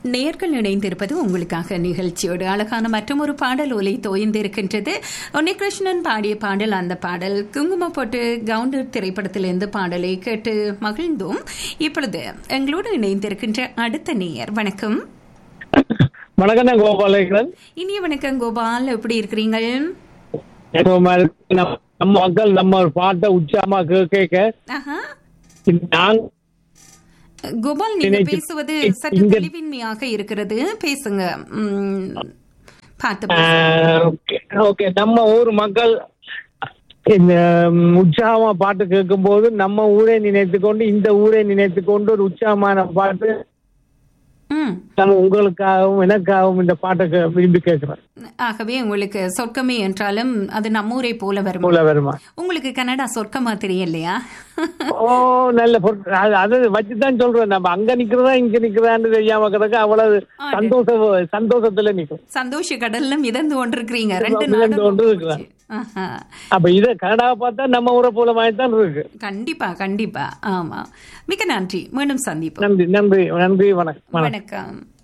நேர்கள் இணைந்திருப்பது உங்களுக்காக நிகழ்ச்சியோடு அழகான மற்றும் ஒரு பாடல் ஒலி தோய்ந்திருக்கின்றது உன்னிகிருஷ்ணன் பாடிய பாடல் அந்த பாடல் குங்கும போட்டு கவுண்டர் திரைப்படத்திலிருந்து பாடலை கேட்டு மகிழ்ந்தோம் இப்பொழுது எங்களோடு இணைந்திருக்கின்ற அடுத்த நேயர் வணக்கம் வணக்கம் தான் கோபாலகிருஷ்ணன் இனிய வணக்கம் கோபால் எப்படி இருக்கிறீங்கள் நம்ம நம்ம மக்கள் நம்ம ஒரு பாட்டை உச்சாமா கேட்க ஆஹா நாங்க கோபால் நீங்க நினைத்து- பேசுவது சற்று இங்க- தெளிவின்மையாக இருக்கிறது பேசுங்க ம், பார்த்து பேசுங்க. ஆஹ், ஓகே ஓகே நம்ம ஊர் மக்கள் இந்த ம், உற்சாகமா பாட்டு கேட்கும் போது நம்ம ஊரை நினைத்து கொண்டு இந்த ஊரை நினைத்து கொண்டு ஒரு உற்சாகமான பாட்டு ம் நான் உங்களுக்காகவும் எனக்காகவும் இந்த பாட்டை கே- விரும்பி கேட்கிறேன் ஆகவே உங்களுக்கு சொர்க்கமே என்றாலும் அது நம்மூரை போல வரும் போல வருமா உங்களுக்கு கனடா சொர்க்கமா தெரியலையா ஓ நல்ல பொருட்- அது- அது வச்சுதான் சொல்றேன் நம்ம அங்க நிக்கிறதா இங்க நிக்கிறதான்னு தெரியாம கிடக்க அவ்வளவு ஆ, சந்தோஷ சந்தோஷத்துல நிக்கும் சந்தோஷ கடல்ல மிதந்து கொண்டிருக்கிறீங்க ரெண்டு மிதந்து நாடும் கொண்டு போச்சு. இருக்கிறேன். ஆஹா. அப்ப இத கனடாவை பார்த்தா நம்ம ஊரை போல மாதிரி தான் இருக்கு கண்டிப்பா கண்டிப்பா ஆமா மிக்க நன்றி மீண்டும் சந்திப்போம் நன்றி நன்றி நன்றி வணக்கம் வணக்கம் வணக்கம்